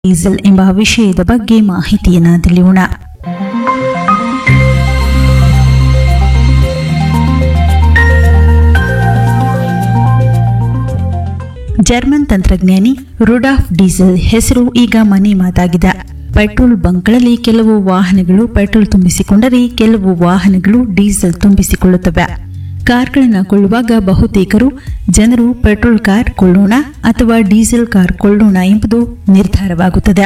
diesel ಎಂಬ ವಿಷಯದ ಬಗ್ಗೆ ಮಾಹಿತಿಯನ್ನ ತಿಳಿಯೋಣ ಜರ್ಮನ್ ತಂತ್ರಜ್ಞಾನಿ ರುಡಾಫ್ ಡೀಸೆಲ್ ಹೆಸರು ಈಗ ಮನೆ ಮಾತಾಗಿದೆ ಪೆಟ್ರೋಲ್ ಬಂಕ್ಗಳಲ್ಲಿ ಕೆಲವು ವಾಹನಗಳು ಪೆಟ್ರೋಲ್ ತುಂಬಿಸಿಕೊಂಡರೆ ಕೆಲವು ವಾಹನಗಳು ಡೀಸೆಲ್ ತುಂಬಿಸಿಕೊಳ್ಳುತ್ತವೆ ಕಾರ್ಗಳನ್ನು ಕೊಳ್ಳುವಾಗ ಬಹುತೇಕರು ಜನರು ಪೆಟ್ರೋಲ್ ಕಾರ್ ಕೊಳ್ಳೋಣ ಅಥವಾ ಡೀಸೆಲ್ ಕಾರ್ ಕೊಳ್ಳೋಣ ಎಂಬುದು ನಿರ್ಧಾರವಾಗುತ್ತದೆ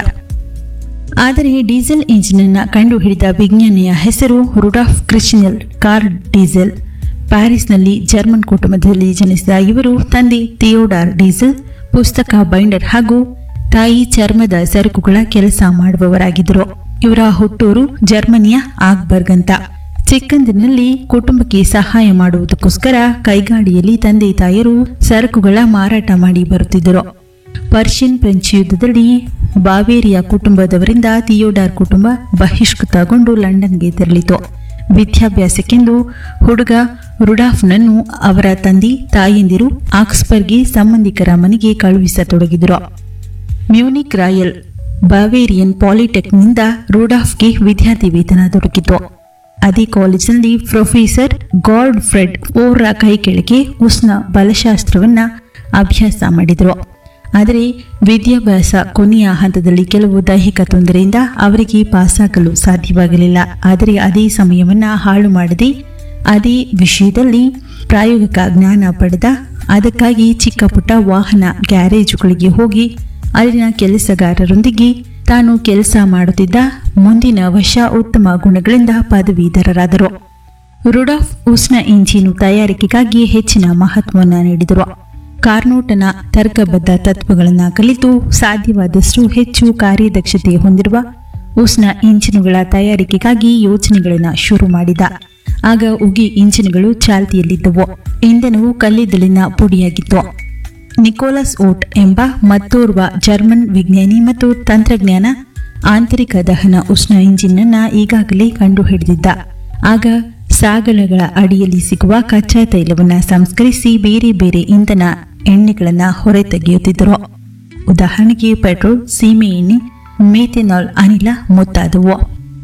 ಆದರೆ ಡೀಸೆಲ್ ಇಂಜಿನ್ ಅನ್ನು ಕಂಡುಹಿಡಿದ ವಿಜ್ಞಾನಿಯ ಹೆಸರು ರುಡಾಫ್ ಕ್ರಿಶ್ಚಿನಲ್ ಕಾರ್ ಡೀಸೆಲ್ ಪ್ಯಾರಿಸ್ನಲ್ಲಿ ಜರ್ಮನ್ ಕುಟುಂಬದಲ್ಲಿ ಜನಿಸಿದ ಇವರು ತಂದೆ ಥಿಯೋಡಾರ್ ಡೀಸೆಲ್ ಪುಸ್ತಕ ಬೈಂಡರ್ ಹಾಗೂ ತಾಯಿ ಚರ್ಮದ ಸರಕುಗಳ ಕೆಲಸ ಮಾಡುವವರಾಗಿದ್ದರು ಇವರ ಹುಟ್ಟೂರು ಜರ್ಮನಿಯ ಆಗ್ಬರ್ಗ್ ಅಂತ ಚಿಕ್ಕಂದಿನಲ್ಲಿ ಕುಟುಂಬಕ್ಕೆ ಸಹಾಯ ಮಾಡುವುದಕ್ಕೋಸ್ಕರ ಕೈಗಾಡಿಯಲ್ಲಿ ತಂದೆ ತಾಯರು ಸರಕುಗಳ ಮಾರಾಟ ಮಾಡಿ ಬರುತ್ತಿದ್ದರು ಪರ್ಷಿಯನ್ ಫ್ರೆಂಚ್ ಯುದ್ಧದಲ್ಲಿ ಬಾವೇರಿಯಾ ಕುಟುಂಬದವರಿಂದ ಥಿಯೋಡಾರ್ ಕುಟುಂಬ ಬಹಿಷ್ಕೃತಗೊಂಡು ಲಂಡನ್ಗೆ ತೆರಳಿತು ವಿದ್ಯಾಭ್ಯಾಸಕ್ಕೆಂದು ಹುಡುಗ ರುಡಾಫ್ನನ್ನು ಅವರ ತಂದೆ ತಾಯಂದಿರು ಆಕ್ಸ್ಬರ್ಗ್ಗೆ ಸಂಬಂಧಿಕರ ಮನೆಗೆ ಕಳುಹಿಸತೊಡಗಿದರು ಮ್ಯೂನಿಕ್ ರಾಯಲ್ ಬಾವೇರಿಯನ್ ಪಾಲಿಟೆಕ್ನಿಂದ ರುಡಾಫ್ಗೆ ವಿದ್ಯಾರ್ಥಿ ವೇತನ ದೊರಕಿತು ಅದೇ ಕಾಲೇಜಿನಲ್ಲಿ ಪ್ರೊಫೆಸರ್ ಗಾರ್ಡ್ ಫ್ರೆಡ್ ಓರ ಕೈ ಕೆಳಗೆ ಉಷ್ಣ ಬಲಶಾಸ್ತ್ರವನ್ನ ಅಭ್ಯಾಸ ಮಾಡಿದರು ಆದರೆ ವಿದ್ಯಾಭ್ಯಾಸ ಕೊನೆಯ ಹಂತದಲ್ಲಿ ಕೆಲವು ದೈಹಿಕ ತೊಂದರೆಯಿಂದ ಅವರಿಗೆ ಪಾಸಾಗಲು ಸಾಧ್ಯವಾಗಲಿಲ್ಲ ಆದರೆ ಅದೇ ಸಮಯವನ್ನ ಹಾಳು ಮಾಡದೆ ಅದೇ ವಿಷಯದಲ್ಲಿ ಪ್ರಾಯೋಗಿಕ ಜ್ಞಾನ ಪಡೆದ ಅದಕ್ಕಾಗಿ ಚಿಕ್ಕ ಪುಟ್ಟ ವಾಹನ ಗ್ಯಾರೇಜುಗಳಿಗೆ ಹೋಗಿ ಅಲ್ಲಿನ ಕೆಲಸಗಾರರೊಂದಿಗೆ ತಾನು ಕೆಲಸ ಮಾಡುತ್ತಿದ್ದ ಮುಂದಿನ ವರ್ಷ ಉತ್ತಮ ಗುಣಗಳಿಂದ ಪದವೀಧರರಾದರು ರುಡಾಫ್ ಉಷ್ಣ ಇಂಜಿನು ತಯಾರಿಕೆಗಾಗಿ ಹೆಚ್ಚಿನ ಮಹತ್ವವನ್ನು ನೀಡಿದರು ಕಾರ್ನೋಟನ ತರ್ಕಬದ್ಧ ತತ್ವಗಳನ್ನು ಕಲಿತು ಸಾಧ್ಯವಾದಷ್ಟು ಹೆಚ್ಚು ಕಾರ್ಯದಕ್ಷತೆ ಹೊಂದಿರುವ ಉಷ್ಣ ಇಂಜಿನುಗಳ ತಯಾರಿಕೆಗಾಗಿ ಯೋಜನೆಗಳನ್ನು ಶುರು ಮಾಡಿದ ಆಗ ಉಗಿ ಇಂಜಿನ್ಗಳು ಚಾಲ್ತಿಯಲ್ಲಿದ್ದವು ಇಂಧನವು ಕಲ್ಲಿದ್ದಲಿನ ಪುಡಿಯಾಗಿತ್ತು ನಿಕೋಲಸ್ ಓಟ್ ಎಂಬ ಮತ್ತೋರ್ವ ಜರ್ಮನ್ ವಿಜ್ಞಾನಿ ಮತ್ತು ತಂತ್ರಜ್ಞಾನ ಆಂತರಿಕ ದಹನ ಉಷ್ಣ ಇಂಜಿನ್ ಅನ್ನ ಈಗಾಗಲೇ ಕಂಡುಹಿಡಿದಿದ್ದ ಆಗ ಸಾಗರಗಳ ಅಡಿಯಲ್ಲಿ ಸಿಗುವ ಕಚ್ಚಾ ತೈಲವನ್ನು ಸಂಸ್ಕರಿಸಿ ಬೇರೆ ಬೇರೆ ಇಂಧನ ಎಣ್ಣೆಗಳನ್ನು ಹೊರತೆಗೆಯುತ್ತಿದ್ದರು ಉದಾಹರಣೆಗೆ ಪೆಟ್ರೋಲ್ ಸೀಮೆ ಎಣ್ಣೆ ಮೇಥೆನಾಲ್ ಅನಿಲ ಮುಂತಾದವು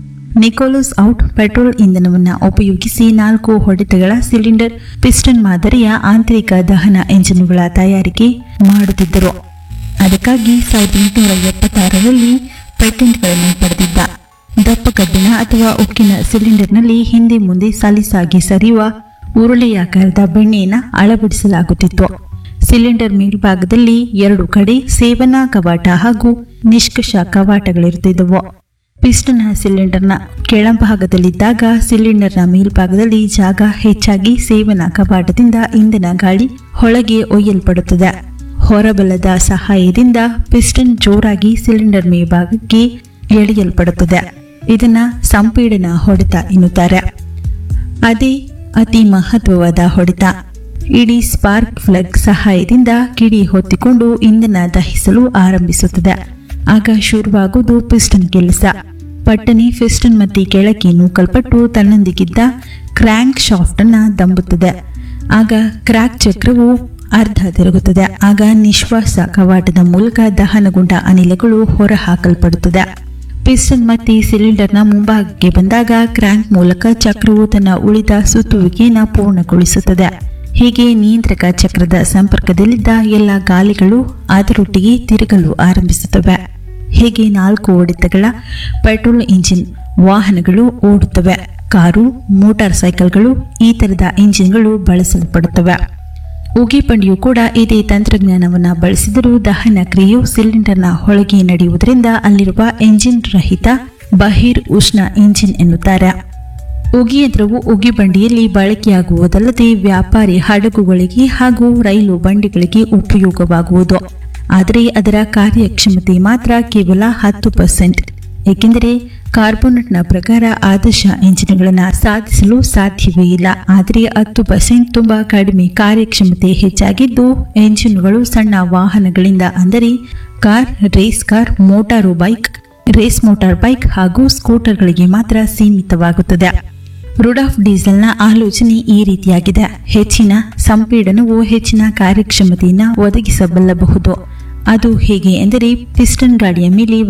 ನಿಕೋಲಸ್ ಔಟ್ ಪೆಟ್ರೋಲ್ ಇಂಧನವನ್ನು ಉಪಯೋಗಿಸಿ ನಾಲ್ಕು ಹೊಡೆತಗಳ ಸಿಲಿಂಡರ್ ಪಿಸ್ಟನ್ ಮಾದರಿಯ ಆಂತರಿಕ ದಹನ ಎಂಜಿನ್ಗಳ ತಯಾರಿಕೆ ಮಾಡುತ್ತಿದ್ದರು ಅದಕ್ಕಾಗಿ ಸಾವಿರದ ಎಂಟುನೂರ ಎಪ್ಪತ್ತಾರರಲ್ಲಿ ಪೇಟೆಂಟ್ಗಳನ್ನು ಪಡೆದಿದ್ದ ದಪ್ಪ ಕಬ್ಬಿಣ ಅಥವಾ ಉಕ್ಕಿನ ಸಿಲಿಂಡರ್ನಲ್ಲಿ ಹಿಂದೆ ಮುಂದೆ ಸಲೀಸಾಗಿ ಸರಿಯುವ ಉರುಳೆಯಾಕಾರದ ಬೆಣ್ಣೆಯನ್ನು ಅಳವಡಿಸಲಾಗುತ್ತಿತ್ತು ಸಿಲಿಂಡರ್ ಮೇಲ್ಭಾಗದಲ್ಲಿ ಎರಡು ಕಡೆ ಸೇವನಾ ಕವಾಟ ಹಾಗೂ ನಿಷ್ಕಷ ಕವಾಟಗಳಿರುತ್ತಿದ್ದವು ಪಿಸ್ಟನ್ ಸಿಲಿಂಡರ್ನ ಕೆಳಭಾಗದಲ್ಲಿದ್ದಾಗ ಸಿಲಿಂಡರ್ನ ಮೇಲ್ಭಾಗದಲ್ಲಿ ಜಾಗ ಹೆಚ್ಚಾಗಿ ಸೇವನಾ ಕವಾಟದಿಂದ ಇಂಧನ ಗಾಳಿ ಹೊಳಗೆ ಒಯ್ಯಲ್ಪಡುತ್ತದೆ ಹೊರಬಲದ ಸಹಾಯದಿಂದ ಪಿಸ್ಟನ್ ಜೋರಾಗಿ ಸಿಲಿಂಡರ್ ಮೇಲ್ಭಾಗಕ್ಕೆ ಎಳೆಯಲ್ಪಡುತ್ತದೆ ಇದನ್ನ ಸಂಪೀಡನ ಹೊಡೆತ ಎನ್ನುತ್ತಾರೆ ಅದೇ ಅತಿ ಮಹತ್ವವಾದ ಹೊಡೆತ ಇಡೀ ಸ್ಪಾರ್ಕ್ ಫ್ಲಗ್ ಸಹಾಯದಿಂದ ಕಿಡಿ ಹೊತ್ತಿಕೊಂಡು ಇಂಧನ ದಹಿಸಲು ಆರಂಭಿಸುತ್ತದೆ ಆಗ ಶುರುವಾಗುವುದು ಪಿಸ್ಟನ್ ಕೆಲಸ ಪಟ್ಟನೆ ಪಿಸ್ಟನ್ ಮತ್ತೆ ಕೆಳಕ್ಕೆ ನೂಕಲ್ಪಟ್ಟು ತನ್ನೊಂದಿಗಿದ್ದ ಕ್ರ್ಯಾಂಕ್ ಶಾಫ್ಟ್ ಅನ್ನ ದಂಬುತ್ತದೆ ಆಗ ಕ್ರ್ಯಾಕ್ ಚಕ್ರವು ಅರ್ಧ ತಿರುಗುತ್ತದೆ ಆಗ ನಿಶ್ವಾಸ ಕವಾಟದ ಮೂಲಕ ದಹನಗೊಂಡ ಅನಿಲಗಳು ಹೊರಹಾಕಲ್ಪಡುತ್ತದೆ ಪಿಸ್ಟನ್ ಮತ್ತೆ ಸಿಲಿಂಡರ್ನ ಮುಂಭಾಗಕ್ಕೆ ಬಂದಾಗ ಕ್ರ್ಯಾಂಕ್ ಮೂಲಕ ಚಕ್ರವು ತನ್ನ ಉಳಿದ ಸುತ್ತುವಿಕೆಯನ್ನು ಪೂರ್ಣಗೊಳಿಸುತ್ತದೆ ಹೀಗೆ ನಿಯಂತ್ರಕ ಚಕ್ರದ ಸಂಪರ್ಕದಲ್ಲಿದ್ದ ಎಲ್ಲ ಗಾಲಿಗಳು ಅದರೊಟ್ಟಿಗೆ ತಿರುಗಲು ಆರಂಭಿಸುತ್ತವೆ ಹೀಗೆ ನಾಲ್ಕು ಹೊಡೆತಗಳ ಪೆಟ್ರೋಲ್ ಇಂಜಿನ್ ವಾಹನಗಳು ಓಡುತ್ತವೆ ಕಾರು ಮೋಟಾರ್ ಸೈಕಲ್ಗಳು ಈ ತರದ ಇಂಜಿನ್ಗಳು ಬಳಸಲ್ಪಡುತ್ತವೆ ಉಗಿಪಂಡಿಯು ಕೂಡ ಇದೇ ತಂತ್ರಜ್ಞಾನವನ್ನು ಬಳಸಿದರೂ ದಹನ ಕ್ರಿಯೆಯು ಸಿಲಿಂಡರ್ನ ಹೊಳಗೆ ನಡೆಯುವುದರಿಂದ ಅಲ್ಲಿರುವ ಎಂಜಿನ್ ರಹಿತ ಬಹಿರ್ ಉಷ್ಣ ಇಂಜಿನ್ ಎನ್ನುತ್ತಾರೆ ಉಗಿಯಂತ್ರವು ಉಗಿಬಂಡಿಯಲ್ಲಿ ಬಳಕೆಯಾಗುವುದಲ್ಲದೆ ವ್ಯಾಪಾರಿ ಹಡಗುಗಳಿಗೆ ಹಾಗೂ ರೈಲು ಬಂಡಿಗಳಿಗೆ ಉಪಯೋಗವಾಗುವುದು ಆದರೆ ಅದರ ಕಾರ್ಯಕ್ಷಮತೆ ಮಾತ್ರ ಕೇವಲ ಹತ್ತು ಪರ್ಸೆಂಟ್ ಏಕೆಂದರೆ ಕಾರ್ಬೋನೆಟ್ನ ಪ್ರಕಾರ ಆದರ್ಶ ಇಂಜಿನ್ಗಳನ್ನು ಸಾಧಿಸಲು ಸಾಧ್ಯವೇ ಇಲ್ಲ ಆದರೆ ಹತ್ತು ಪರ್ಸೆಂಟ್ ತುಂಬಾ ಕಡಿಮೆ ಕಾರ್ಯಕ್ಷಮತೆ ಹೆಚ್ಚಾಗಿದ್ದು ಎಂಜಿನ್ಗಳು ಸಣ್ಣ ವಾಹನಗಳಿಂದ ಅಂದರೆ car race car motor bike race motor bike ಹಾಗೂ ಸ್ಕೂಟರ್ಗಳಿಗೆ ಮಾತ್ರ ಸೀಮಿತವಾಗುತ್ತದೆ ರುಡಾಫ್ ಡೀಸೆಲ್ನ ಆಲೋಚನೆ ಈ ರೀತಿಯಾಗಿದೆ ಹೆಚ್ಚಿನ ಸಂಪೀಡನವು ಹೆಚ್ಚಿನ ಕಾರ್ಯಕ್ಷಮತೆಯನ್ನು ಒದಗಿಸಬಲ್ಲಬಹುದು ಅದು ಹೇಗೆ ಎಂದರೆ ಪಿಸ್ಟನ್ ಗಾಡಿಯ ಮೇಲೆ